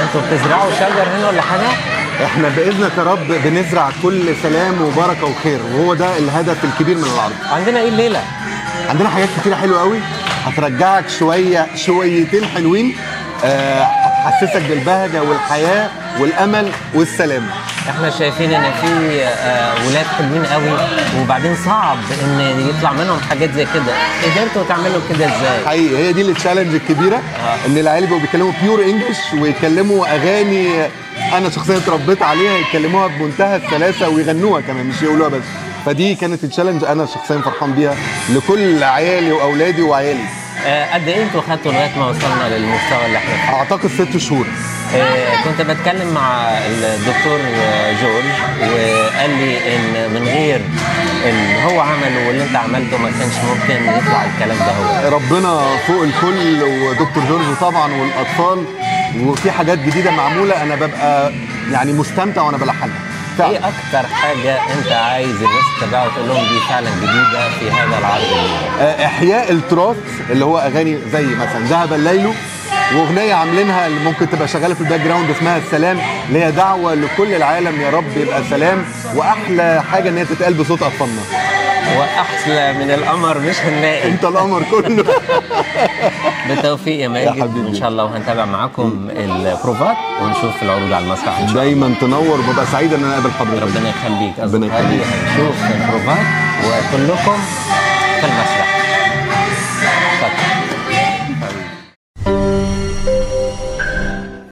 انتوا بتزرعوا شجر هنا ولا حاجه؟ احنا باذنك يا رب بنزرع كل سلام وبركه وخير وهو ده الهدف الكبير من العرض عندنا ايه الليله؟ عندنا حاجات كتيره حلوه قوي هترجعك شويه شويتين حلوين آه، هتحسسك بالبهجه والحياه والامل والسلام احنا شايفين ان في آه، ولاد حلوين قوي وبعدين صعب ان يطلع منهم حاجات زي كده قدرتوا تعملوا كده ازاي؟ حقيقي هي دي التشالنج الكبيره آه. ان العيال بيبقوا بيتكلموا بيور انجلش ويتكلموا اغاني انا شخصيا اتربيت عليها يتكلموها بمنتهى السلاسه ويغنوها كمان مش يقولوها بس فدي كانت التشالنج انا شخصيا فرحان بيها لكل عيالي واولادي وعيالي آه، قد ايه انتوا خدتوا لغايه ما وصلنا للمستوى اللي احنا فيه؟ اعتقد ست شهور آه، كنت بتكلم مع الدكتور آه، جورج وقال لي ان من غير اللي هو عمله واللي انت عملته ما كانش ممكن يطلع الكلام ده هو ربنا فوق الكل ودكتور جورج طبعا والاطفال وفي حاجات جديده معموله انا ببقى يعني مستمتع وانا بلحنها فعلا. ايه اكتر حاجه انت عايز الناس تتابعها وتقول لهم دي فعلا جديده في هذا العرض اليوم آه، احياء التراث اللي هو اغاني زي مثلا ذهب الليل واغنيه عاملينها اللي ممكن تبقى شغاله في الباك جراوند اسمها السلام اللي هي دعوه لكل العالم يا رب يبقى سلام واحلى حاجه ان هي تتقال بصوت اطفالنا واحلى من القمر مش هنلاقي انت القمر كله بالتوفيق يا ماجد حبيبي. وان شاء الله وهنتابع معاكم البروفات ونشوف العروض على المسرح ان شاء الله دايما تنور وببقى سعيد ان انا اقابل حضرتك ربنا يخليك ربنا أصدقائي يخليك. هنشوف البروفات وكلكم في المسرح